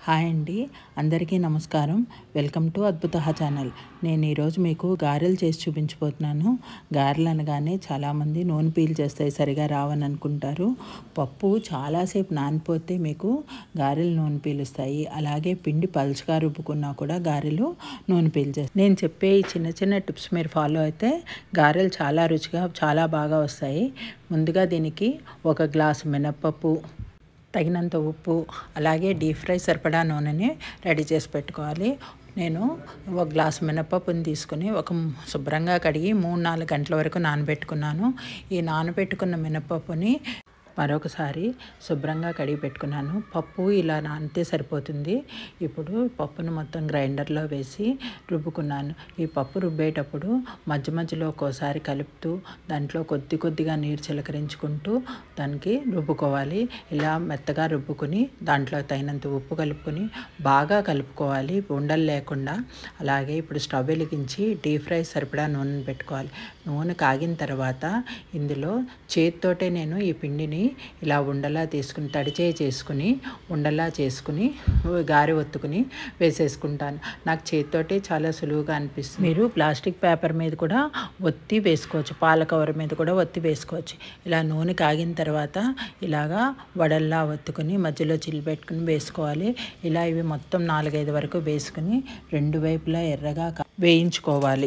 hi అండి అందరికీ నమస్కారం వెల్కమ్ టు అద్భుత ఛానల్ నేను ఈరోజు మీకు గారెలు చేసి చూపించబోతున్నాను గారెలు అనగానే చాలామంది నూనె పీల్ చేస్తాయి సరిగా రావని అనుకుంటారు పప్పు చాలాసేపు నానిపోతే మీకు గారెలు నూనె పీలుస్తాయి అలాగే పిండి పలుచగా రుబ్బుకున్నా కూడా గారెలు నూనె పీల్చేస్తాయి నేను చెప్పే ఈ చిన్న చిన్న టిప్స్ మీరు ఫాలో అయితే గారెలు చాలా రుచిగా చాలా బాగా వస్తాయి ముందుగా దీనికి ఒక గ్లాసు మినప్పప్పు తగినంత ఉప్పు అలాగే డీప్ ఫ్రై సరిపడా నూనెని రెడీ చేసి పెట్టుకోవాలి నేను ఒక గ్లాస్ మినపప్పుని తీసుకుని ఒక శుభ్రంగా కడిగి మూడు నాలుగు గంటల వరకు నానబెట్టుకున్నాను ఈ నానబెట్టుకున్న మినపప్పుని మరొకసారి శుభ్రంగా కడిగి పెట్టుకున్నాను పప్పు ఇలా నానితే సరిపోతుంది ఇప్పుడు పప్పును మొత్తం గ్రైండర్లో వేసి రుబ్బుకున్నాను ఈ పప్పు రుబ్బేటప్పుడు మధ్య మధ్యలో ఒక్కోసారి కలుపుతూ దాంట్లో కొద్ది కొద్దిగా నీరు చిలకరించుకుంటూ దానికి రుబ్బుకోవాలి ఇలా మెత్తగా రుబ్బుకుని దాంట్లో తగినంత ఉప్పు కలుపుకొని బాగా కలుపుకోవాలి ఉండలు లేకుండా అలాగే ఇప్పుడు స్టవ్ వెలిగించి డీప్ ఫ్రై సరిపడా నూనె పెట్టుకోవాలి నూనె కాగిన తర్వాత ఇందులో చేతితోటే నేను ఈ పిండిని ఇలా ఉండలా తీసుకుని తడిచే చేసుకుని ఉండలా చేసుకుని గారి ఒత్తుకుని వేసేసుకుంటాను నాకు చేతితోటే చాలా సులువుగా అనిపిస్తుంది మీరు ప్లాస్టిక్ పేపర్ మీద కూడా ఒత్తి వేసుకోవచ్చు పాల కవర్ మీద కూడా ఒత్తి వేసుకోవచ్చు ఇలా నూనె కాగిన తర్వాత ఇలాగా వడల్లా ఒత్తుకుని మధ్యలో చిల్లు పెట్టుకుని వేసుకోవాలి ఇలా ఇవి మొత్తం నాలుగైదు వరకు వేసుకుని రెండు వైపులా ఎర్రగా వేయించుకోవాలి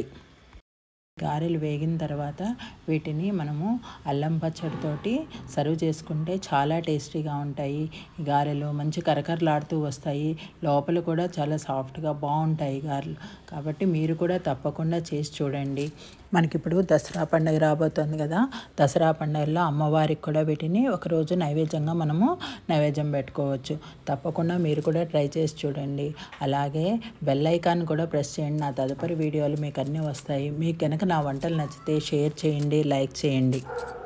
గారెలు వేగిన తర్వాత వీటిని మనము అల్లం పచ్చడితోటి సర్వ్ చేసుకుంటే చాలా టేస్టీగా ఉంటాయి ఈ గారెలు మంచి కరకరలాడుతూ వస్తాయి లోపల కూడా చాలా సాఫ్ట్గా బాగుంటాయి గారెలు కాబట్టి మీరు కూడా తప్పకుండా చేసి చూడండి మనకిప్పుడు దసరా పండుగ రాబోతుంది కదా దసరా పండుగలో అమ్మవారికి కూడా వీటిని ఒకరోజు నైవేద్యంగా మనము నైవేద్యం పెట్టుకోవచ్చు తప్పకుండా మీరు కూడా ట్రై చేసి చూడండి అలాగే బెల్ ఐకాన్ కూడా ప్రెస్ చేయండి నా తదుపరి వీడియోలు మీకు అన్నీ వస్తాయి మీకు కనుక నా వంటలు నచ్చితే షేర్ చేయండి లైక్ చేయండి